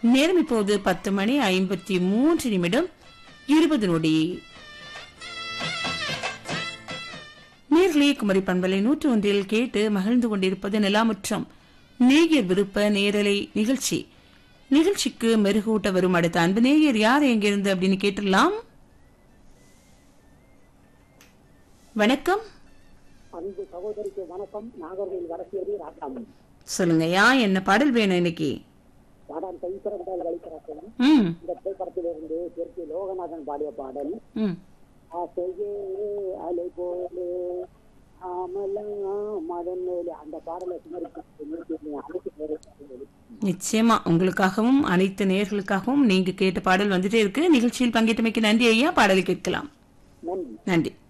நேரம் இப்போது பத்து மணி ஐம்பத்தி மூன்று நிமிடம் இருபது நொடி நேர்களே குமரி பண்பலை நூற்று ஒன்றில் கேட்டு மகிழ்ந்து கொண்டிருப்பது நிலாமுற்றம் நேயர் விருப்ப நேரலை நிகழ்ச்சி நிகழ்ச்சிக்கு மெருகூட்ட வரும் அடுத்த அன்பு நேயர் யார் எங்கிருந்து அப்படின்னு கேட்டுடலாம் வணக்கம் அன்பு சகோதரிக்கு வணக்கம் நாகர்கோவில் வரசேரி ராட்டாம் சொல்லுங்க யா என்ன பாடல் வேணும் இன்னைக்கு பாடல் கைசிறந்தால் வழிபிறக்கும் ம் இந்த திரைப்படத்திலிருந்து தெற்கு லோகநாதன் பாடிய பாடல் ம் ஆசையே அலை போலே ஆமலா மதன் மேலே அந்த பாடலை சுமரிப்பு அனைத்து பேரும் நிச்சயமா உங்களுக்காகவும் அனைத்து நேயர்களுக்காகவும் நீங்க கேட்ட பாடல் வந்துட்டே இருக்கு நிகழ்ச்சியில் பங்கேற்றமைக்கு நன்றி ஐயா பாடலை கேட்கலாம் நன்றி நன்றி